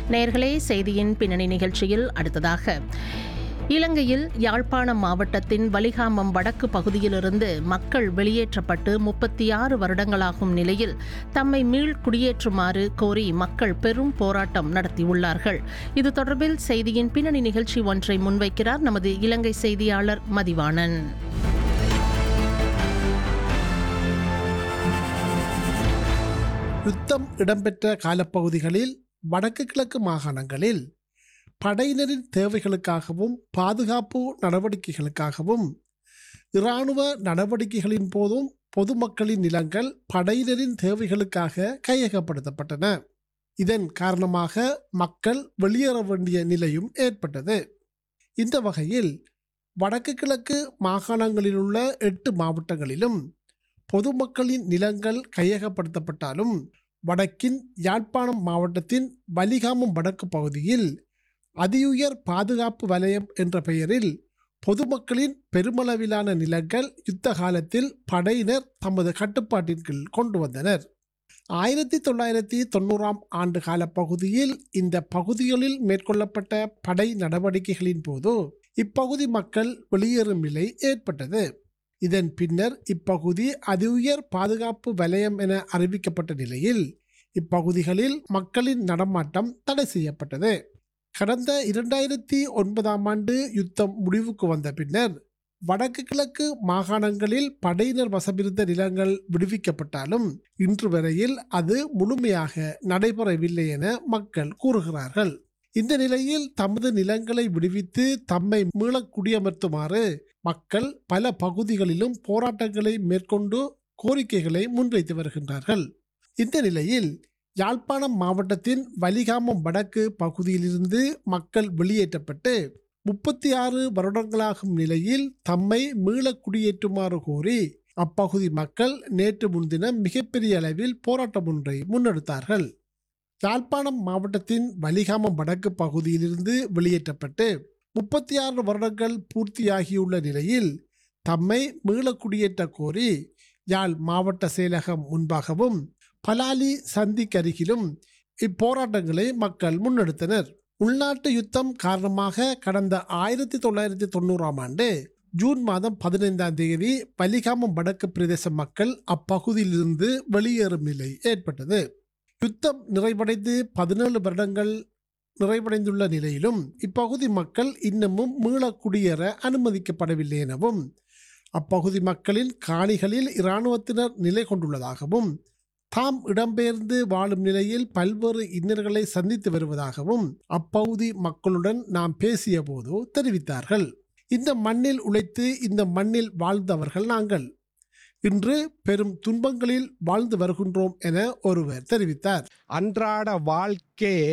நேர்களே செய்தியின் பின்னணி நிகழ்ச்சியில் அடுத்ததாக இலங்கையில் யாழ்ப்பாணம் மாவட்டத்தின் வலிகாமம் வடக்கு பகுதியிலிருந்து மக்கள் வெளியேற்றப்பட்டு முப்பத்தி ஆறு வருடங்களாகும் நிலையில் தம்மை மீள் குடியேற்றுமாறு கோரி மக்கள் பெரும் போராட்டம் நடத்தியுள்ளார்கள் இது தொடர்பில் செய்தியின் பின்னணி நிகழ்ச்சி ஒன்றை முன்வைக்கிறார் நமது இலங்கை செய்தியாளர் மதிவாணன் யுத்தம் இடம்பெற்ற காலப்பகுதிகளில் வடக்கு கிழக்கு மாகாணங்களில் படையினரின் தேவைகளுக்காகவும் பாதுகாப்பு நடவடிக்கைகளுக்காகவும் இராணுவ நடவடிக்கைகளின் போதும் பொதுமக்களின் நிலங்கள் படையினரின் தேவைகளுக்காக கையகப்படுத்தப்பட்டன இதன் காரணமாக மக்கள் வெளியேற வேண்டிய நிலையும் ஏற்பட்டது இந்த வகையில் வடக்கு கிழக்கு மாகாணங்களில் உள்ள எட்டு மாவட்டங்களிலும் பொதுமக்களின் நிலங்கள் கையகப்படுத்தப்பட்டாலும் வடக்கின் யாழ்ப்பாணம் மாவட்டத்தின் வலிகாமம் வடக்கு பகுதியில் அதியுயர் பாதுகாப்பு வலயம் என்ற பெயரில் பொதுமக்களின் பெருமளவிலான நிலங்கள் யுத்த காலத்தில் படையினர் தமது கட்டுப்பாட்டின் கீழ் கொண்டு வந்தனர் ஆயிரத்தி தொள்ளாயிரத்தி தொண்ணூறாம் ஆண்டு கால பகுதியில் இந்த பகுதிகளில் மேற்கொள்ளப்பட்ட படை நடவடிக்கைகளின் போது இப்பகுதி மக்கள் வெளியேறும் நிலை ஏற்பட்டது இதன் பின்னர் இப்பகுதி அதிஉயர் பாதுகாப்பு வலயம் என அறிவிக்கப்பட்ட நிலையில் இப்பகுதிகளில் மக்களின் நடமாட்டம் தடை செய்யப்பட்டது கடந்த இரண்டாயிரத்தி ஒன்பதாம் ஆண்டு யுத்தம் முடிவுக்கு வந்த பின்னர் வடக்கு கிழக்கு மாகாணங்களில் படையினர் வசமிருந்த நிலங்கள் விடுவிக்கப்பட்டாலும் இன்று வரையில் அது முழுமையாக நடைபெறவில்லை என மக்கள் கூறுகிறார்கள் இந்த நிலையில் தமது நிலங்களை விடுவித்து தம்மை மீள குடியமர்த்துமாறு மக்கள் பல பகுதிகளிலும் போராட்டங்களை மேற்கொண்டு கோரிக்கைகளை முன்வைத்து வருகின்றார்கள் இந்த நிலையில் யாழ்ப்பாணம் மாவட்டத்தின் வலிகாமம் வடக்கு பகுதியிலிருந்து மக்கள் வெளியேற்றப்பட்டு முப்பத்தி ஆறு வருடங்களாகும் நிலையில் தம்மை மீள குடியேற்றுமாறு கோரி அப்பகுதி மக்கள் நேற்று முன்தினம் மிகப்பெரிய அளவில் போராட்டம் ஒன்றை முன்னெடுத்தார்கள் யாழ்ப்பாணம் மாவட்டத்தின் வலிகாமம் வடக்கு பகுதியிலிருந்து வெளியேற்றப்பட்டு முப்பத்தி ஆறு வருடங்கள் பூர்த்தியாகியுள்ள நிலையில் தம்மை மீள குடியேற்ற கோரி யாழ் மாவட்ட செயலகம் முன்பாகவும் பலாலி சந்திக்கருகிலும் இப்போராட்டங்களை மக்கள் முன்னெடுத்தனர் உள்நாட்டு யுத்தம் காரணமாக கடந்த ஆயிரத்தி தொள்ளாயிரத்தி தொண்ணூறாம் ஆண்டு ஜூன் மாதம் பதினைந்தாம் தேதி பலிகாமம் வடக்கு பிரதேச மக்கள் அப்பகுதியிலிருந்து வெளியேறும் நிலை ஏற்பட்டது யுத்தம் நிறைவடைந்து பதினேழு வருடங்கள் நிறைவடைந்துள்ள நிலையிலும் இப்பகுதி மக்கள் இன்னமும் மீள குடியேற அனுமதிக்கப்படவில்லை எனவும் அப்பகுதி மக்களின் காணிகளில் இராணுவத்தினர் நிலை கொண்டுள்ளதாகவும் தாம் இடம்பெயர்ந்து வாழும் நிலையில் பல்வேறு இன்னல்களை சந்தித்து வருவதாகவும் அப்பகுதி மக்களுடன் நாம் பேசிய போது தெரிவித்தார்கள் இந்த மண்ணில் உழைத்து இந்த மண்ணில் வாழ்ந்தவர்கள் நாங்கள் இன்று பெரும் துன்பங்களில் வாழ்ந்து வருகின்றோம் என ஒருவர் தெரிவித்தார் அன்றாட வாழ்க்கையே